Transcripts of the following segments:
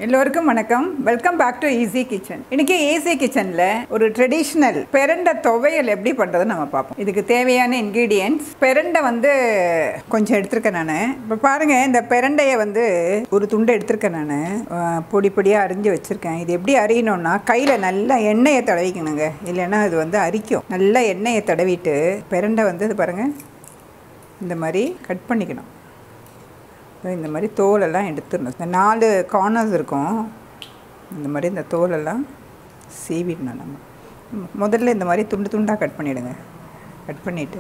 எல்லோருக்கும் வணக்கம் welcome back to easy kitchen இன்னைக்கு ஈஸி கிச்சனில் ஒரு ட்ரெடிஷ்னல் பெரண்டை துவையல் எப்படி பண்ணுறதுன்னு நம்ம பார்ப்போம் இதுக்கு தேவையான இன்க்ரீடியன்ட்ஸ் பெரண்டை வந்து கொஞ்சம் எடுத்திருக்கேன் நான் இப்போ பாருங்கள் இந்த பெரண்டையை வந்து ஒரு துண்டு எடுத்திருக்கேன் நான் பொடி பொடியாக அரிஞ்சு வச்சுருக்கேன் இது எப்படி அரியணும்னா கையில் நல்லா எண்ணெயை தடவிக்கணுங்க இல்லைன்னா இது வந்து அரிக்கும் நல்லா எண்ணெயை தடவிட்டு பெரண்டை வந்து இது பாருங்கள் இந்த மாதிரி கட் பண்ணிக்கணும் இந்த மாதிரி தோலெல்லாம் எடுத்துடணும் இந்த நாலு கார்னர்ஸ் இருக்கும் இந்த மாதிரி இந்த தோலெல்லாம் சீவிடணும் நம்ம ம், முதல்ல இந்த மாதிரி துண்டு துண்டாக கட் பண்ணிவிடுங்க கட் பண்ணிவிட்டு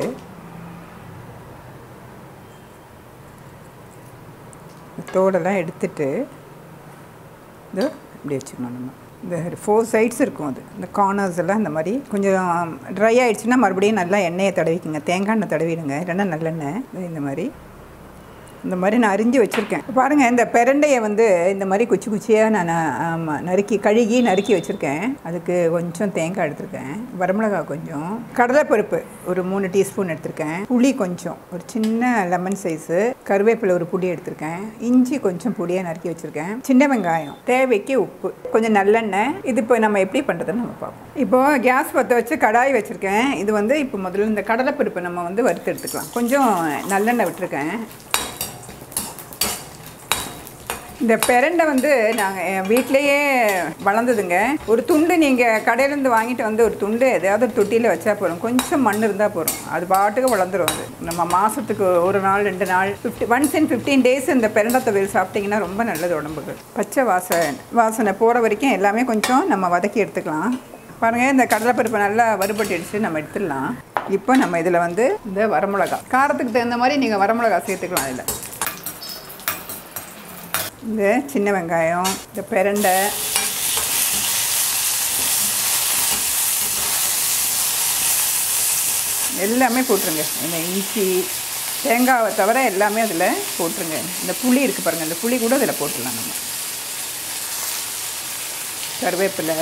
தோலெல்லாம் எடுத்துட்டு இது இப்படி வச்சுக்கணும் நம்ம இந்த ஃபோர் சைட்ஸ் இருக்கும் அது இந்த கார்னர்ஸ் எல்லாம் இந்த மாதிரி கொஞ்சம் ட்ரை ஆயிடுச்சுன்னா மறுபடியும் நல்லா எண்ணெயை தடவிக்குங்க தேங்காய் எண்ணெய் தடவிடுங்க இல்லைன்னா நல்லெண்ணெய் இது இந்த மாதிரி இந்த மாதிரி நான் அரிஞ்சு வச்சுருக்கேன் பாருங்கள் இந்த பெரண்டையை வந்து இந்த மாதிரி குச்சி குச்சியாக நான் ஆமாம் நறுக்கி கழுகி நறுக்கி வச்சுருக்கேன் அதுக்கு கொஞ்சம் தேங்காய் எடுத்திருக்கேன் வரமிளகாய் கொஞ்சம் கடலைப்பருப்பு ஒரு மூணு டீஸ்பூன் எடுத்திருக்கேன் புளி கொஞ்சம் ஒரு சின்ன லெமன் சைஸு கருவேப்பிலை ஒரு புளி எடுத்திருக்கேன் இஞ்சி கொஞ்சம் பொடியாக நறுக்கி வச்சுருக்கேன் சின்ன வெங்காயம் தேவைக்கு உப்பு கொஞ்சம் நல்லெண்ணெய் இது இப்போ நம்ம எப்படி பண்ணுறதுன்னு நம்ம பார்ப்போம் இப்போ கேஸ் பற்ற வச்சு கடாய் வச்சுருக்கேன் இது வந்து இப்போ முதல்ல இந்த கடலைப்பருப்பை நம்ம வந்து வறுத்து எடுத்துக்கலாம் கொஞ்சம் நல்லெண்ணெய் விட்டுருக்கேன் இந்த பெரண்டை வந்து நாங்கள் என் வீட்டிலையே வளர்ந்ததுங்க ஒரு துண்டு நீங்கள் கடையிலேருந்து வாங்கிட்டு வந்து ஒரு துண்டு எதையாவது ஒரு தொட்டியில் வச்சா போதும் கொஞ்சம் மண் இருந்தால் போதும் அது பாட்டுக்கு வளர்ந்துரும் அது நம்ம மாதத்துக்கு ஒரு நாள் ரெண்டு நாள் fifty once in fifteen days இந்த பெரண்டை துவையல் சாப்பிட்டிங்கன்னா ரொம்ப நல்லது உடம்புக்கு பச்சை வாசனை வாசனை போகிற வரைக்கும் எல்லாமே கொஞ்சம் நம்ம வதக்கி எடுத்துக்கலாம் பாருங்கள் இந்த கடலைப்பருப்பு நல்லா வறுபட்டுடுச்சு நம்ம எடுத்துடலாம் இப்போ நம்ம இதில் வந்து இந்த வரமிளகா காரத்துக்கு தகுந்த மாதிரி நீங்கள் வரமிளகா சேர்த்துக்கலாம் இதில் இந்த சின்ன வெங்காயம் இந்த பெரண்டை எல்லாமே போட்டுருங்க இந்த இஞ்சி தேங்காவை தவிர எல்லாமே அதில் போட்டுருங்க இந்த புளி இருக்குது பாருங்கள் இந்த புளி கூட அதில் போட்டுடலாம் நம்ம கருவேப்பிலை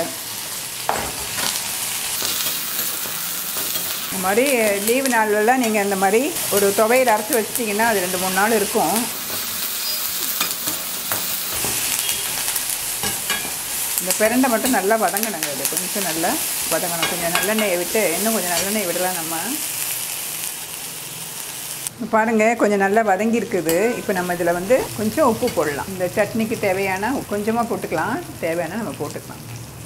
இந்த மாதிரி லீவு நாள்லலாம் நீங்கள் இந்த மாதிரி ஒரு துவையில் அரைச்சி வச்சிட்டிங்கன்னா அது ரெண்டு மூணு நாள் இருக்கும் இந்த பிரண்டை மட்டும் நல்லா வதங்கணுங்க இது கொஞ்சம் நல்லா வதங்கணும் கொஞ்சம் நல்லெண்ணெயை விட்டு இன்னும் கொஞ்சம் நல்லெண்ணெய் விடலாம் நம்ம பாருங்கள் கொஞ்சம் நல்லா வதங்கி இருக்குது இப்போ நம்ம இதில் வந்து கொஞ்சம் உப்பு போடலாம் இந்த சட்னிக்கு தேவையான கொஞ்சமாக போட்டுக்கலாம் தேவையான நம்ம போட்டுக்கலாம்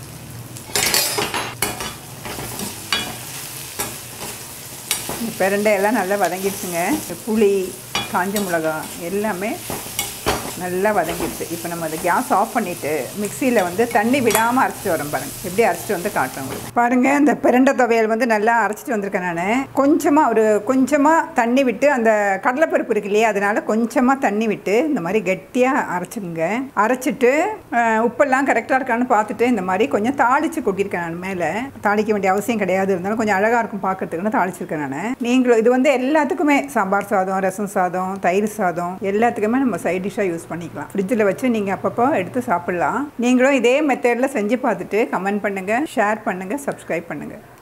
இந்த பிரண்டை எல்லாம் நல்லா வதங்கிடுச்சுங்க இந்த புளி காஞ்ச மிளகா எல்லாமே நல்லா வதங்கிடுச்சு இப்போ நம்ம அதை கேஸ் ஆஃப் பண்ணிவிட்டு மிக்சியில் வந்து தண்ணி விடாமல் அரைச்சிட்டு வரேன் பாருங்கள் எப்படி அரைச்சிட்டு வந்து காட்டுறேன் உங்களுக்கு பாருங்கள் இந்த பிரண்டை துவையல் வந்து நல்லா அரைச்சிட்டு வந்திருக்கேன் நான் கொஞ்சமாக ஒரு கொஞ்சமாக தண்ணி விட்டு அந்த கடலைப்பருப்பு இருக்கு இல்லையா அதனால கொஞ்சமாக தண்ணி விட்டு இந்த மாதிரி கெட்டியாக அரைச்சிங்க அரைச்சிட்டு அஹ், உப்பெல்லாம் கரெக்டாக இருக்கான்னு பார்த்துட்டு இந்த மாதிரி கொஞ்சம் தாளித்து கொட்டியிருக்கேன் நான் மேலே தாளிக்க வேண்டிய அவசியம் கிடையாது இருந்தாலும் கொஞ்சம் அழகாக இருக்கும் பார்க்கறதுக்குன்னு தாளிச்சிருக்கேன் நான் நீங்களும் இது வந்து எல்லாத்துக்குமே சாம்பார் சாதம் ரசம் சாதம் தயிர் சாதம் எல்லாத்துக்குமே நம்ம சைட் டிஷ்ஷாக யூஸ் பண்ணிக்கலாம் ஃப்ரிட்ஜில் வச்சு நீங்கள் அப்பப்போ எடுத்து சாப்பிட்லாம் நீங்களும் இதே மெத்தடில் செஞ்சு பார்த்துட்டு கமெண்ட் பண்ணுங்கள் ஷேர் பண்ணுங்கள் சப்ஸ்கிரைப் பண்ணுங்கள்